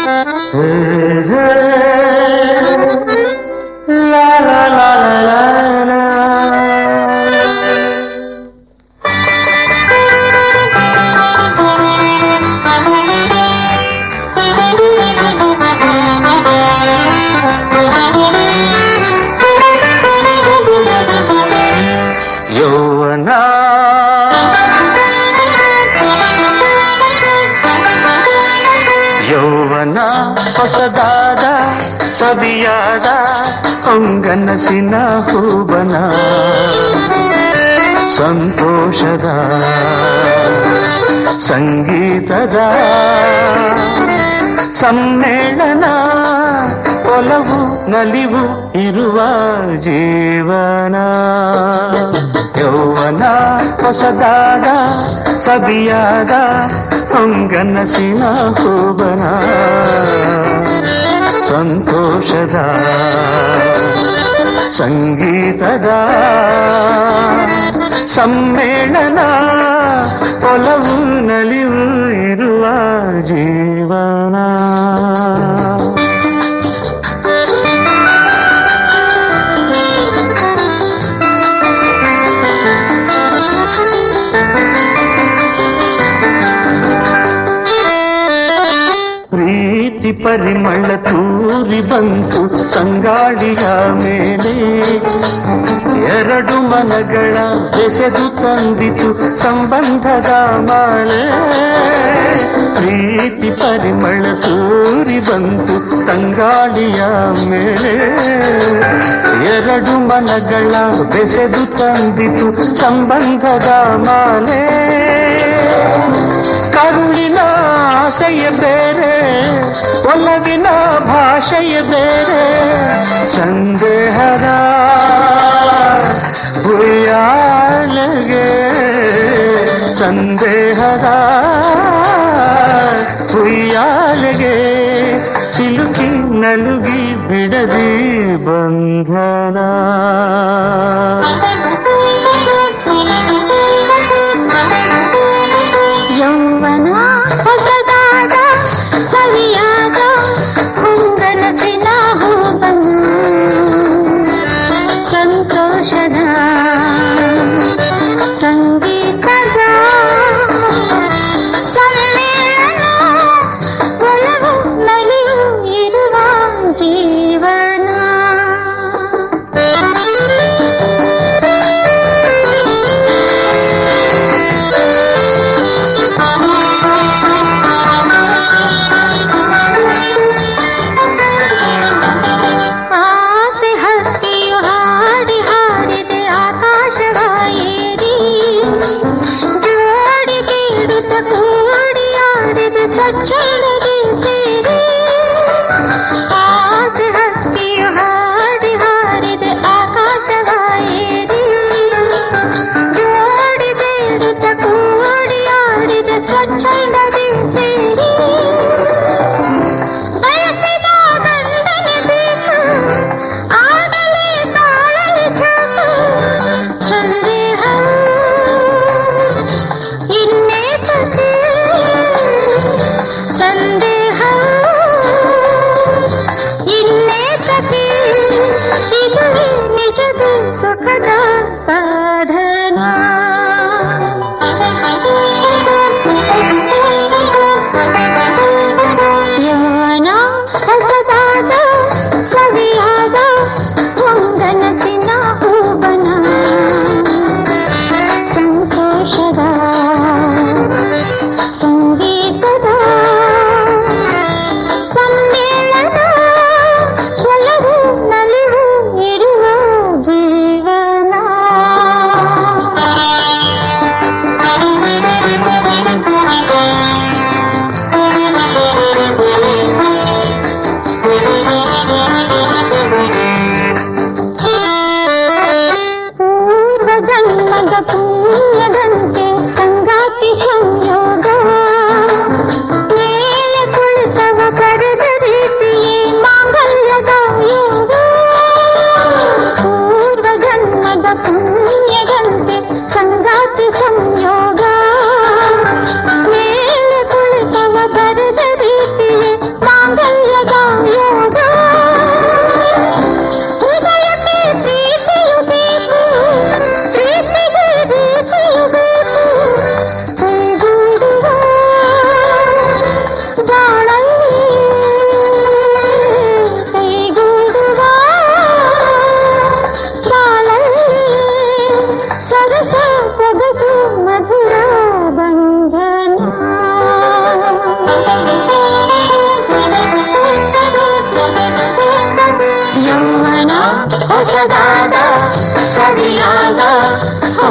La la la la la la. ಯೌವನ ಯೌವನ ಹೊಸದಾದ ಸವಿಯಾದ ಹೊಂಗನಸಿನ ಹೂವನ ಸಂತೋಷದ ಸಂಗೀತದ ಸಮ್ಮೇಳನ ಒಲವು ನಲಿವು ಇರುವ ಜೀವನ ಯೌವನ ಹೊಸದಾದ ಸಬಿಯಾದ ಹೊಂಗನಸಿನ ಹೂವನ ಸಂತೋಷದ ಸಂಗೀತದ ಸಮ್ಮೇಳನ ಒಲವು ನಲಿವು ಇರುವ ಜೀವನ ಪ್ರೀತಿ ಪರಿಮಳ ತೂರಿ ಬಂತು ತಂಗಾಳಿಯ ಮೇಲೆ ಎರಡು ಮನಗಳ ಬೆಸೆದು ತಂದಿತು ಸಂಬಂಧದ ಮಾಲೆ ಪ್ರೀತಿ ಪರಿಮಳ ತೂರಿ ಬಂತು ತಂಗಾಳಿಯ ಮೇಲೆ ಎರಡು ಮನಗಳ ಬೆಸೆದು ತಂದಿತು ಸಂಬಂಧದ ಮಾಲೆ ಕರುಳಿನ ಆಸೆಯ ಬೇರೆ ಒಲವಿನ ಭಾಷೆಯ ಬೇರೆ ಸಂದೇಹದ ಹುಯ್ಯಾಲೆಗೆ ಸಂದೇಹದ ಹುಯ್ಯಾಲೆಗೆ ಸಿಲುಕಿ ನಲುಗಿ ಬಿಡದಿ ಬಂಧನ ಯೌವನ ಹೊಸದಾದ ಸವಿಯಾದ ಹೊಂಗನಸಿನ ಹೂವನ ಸಂತೋಷದ ಸಂಗೀತದ ಸಮ್ಮೇಳನ ಒಲವು ನಲಿವು ಇರುವ ಜೀವನ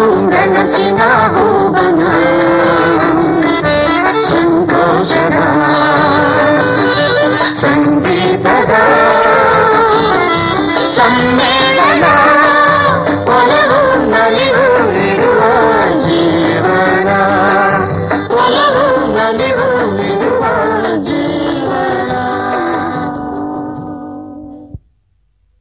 ಹೊಂಗನಸಿನ ಹೂವನ ಸಂತೋಷದ ಸಂಗೀತದ ಸಮ್ಮೇಳನ